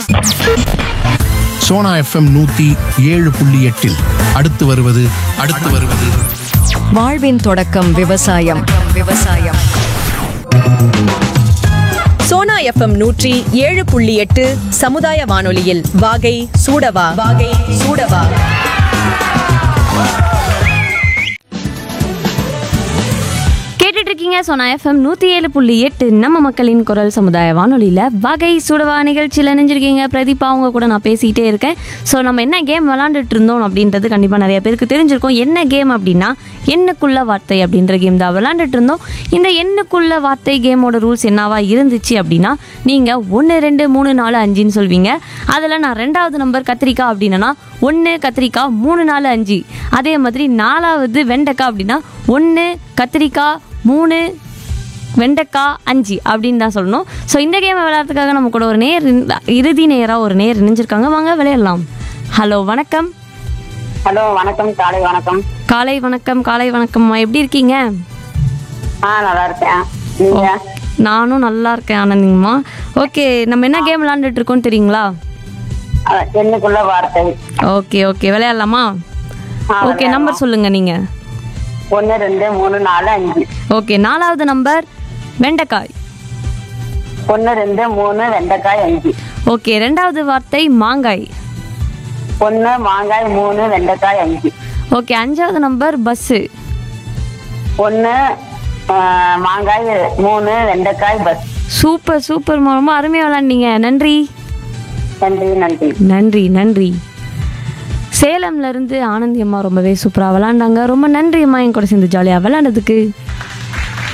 Sona FM நூத்தி ஏழு புள்ளி எட்டில் அடுத்து வருவது அடுத்து வருவது வாழ்வின் தொடக்கம் விவசாயம் விவசாயம் சோனா எஃப்எம் நூற்றி ஏழு புள்ளி எட்டு சமுதாய வானொலியில் வாகை சூடவா வாகை சூடவா கேட்டுட்டு இருக்கீங்க சோனா எஃப்எம் நூற்றி ஏழு புள்ளி எட்டு நம்ம மக்களின் குரல் சமுதாய வானொலியில் வகை சுடவா நிகழ்ச்சியில் நினைஞ்சிருக்கீங்க பிரதீபா அவங்க கூட நான் பேசிக்கிட்டே இருக்கேன் ஸோ நம்ம என்ன கேம் விளாண்டுட்டு இருந்தோம் அப்படின்றது கண்டிப்பாக நிறைய பேருக்கு தெரிஞ்சிருக்கும் என்ன கேம் அப்படின்னா எண்ணுக்குள்ள வார்த்தை அப்படின்ற கேம் தான் விளாண்டுட்டு இருந்தோம் இந்த எண்ணுக்குள்ள வார்த்தை கேமோட ரூல்ஸ் என்னவா இருந்துச்சு அப்படின்னா நீங்கள் ஒன்று ரெண்டு மூணு நாலு அஞ்சுன்னு சொல்வீங்க அதில் நான் ரெண்டாவது நம்பர் கத்திரிக்காய் அப்படின்னா ஒன்று கத்திரிக்காய் மூணு நாலு அஞ்சு அதே மாதிரி நாலாவது வெண்டைக்காய் அப்படின்னா ஒன்று கத்திரிக்காய் மூணு வெண்டைக்காய் அஞ்சு அப்படின்னு தான் சொல்லணும் ஸோ இந்த கேமை விளையாடுறதுக்காக நம்ம கூட ஒரு நேர் இரு- இறுதி நேராக ஒரு நேர் இணைஞ்சிருக்காங்க வாங்க விளையாடலாம் ஹலோ வணக்கம் ஹலோ வணக்கம் காலை வணக்கம் காலை வணக்கம் காலை வணக்கம்மா எப்படி இருக்கீங்க ஆ நல்லா இருக்கேன் நீங்க நானும் நல்லா இருக்கேன் ஆனந்திங்கம்மா ஓகே நம்ம என்ன கேம் விளாண்டுட்டு இருக்கோம் தெரியுங்களா அஹ், எண்ணுக்குள்ள வார்த்தை ஓகே ஓகே விளையாடலாமா ஆ, ஓகே விளையாடலாம். நம்பர் சொல்லுங்க நீங்க ஒன்னு ரெண்டு மூணு நாலு அஞ்சு ஓகே நாலாவது நம்பர் வெண்டைக்காய் ஒன்னு ரெண்டு மூணு வெண்டைக்காய் அஞ்சு ஓகே ரெண்டாவது வார்த்தை மாங்காய் ஒன்னு மாங்காய் மூணு வெண்டைக்காய் அஞ்சு ஓகே அஞ்சாவது நம்பர் பஸ்ஸு ஒன்னு அஹ், மாங்காய் மூணு வெண்டைக்காய் பஸ் சூப்பர் சூப்பர் ரொம்ப அருமையாக விளாண்டீங்க நன்றி நன்றி நன்றி நன்றி நன்றி சேலம்ல இருந்து ஆனந்தி அம்மா ரொம்பவே சூப்பராக விளாண்டாங்க ரொம்ப நன்றி அம்மா என் கூட சேர்ந்து ஜாலியாக விளாண்டதுக்கு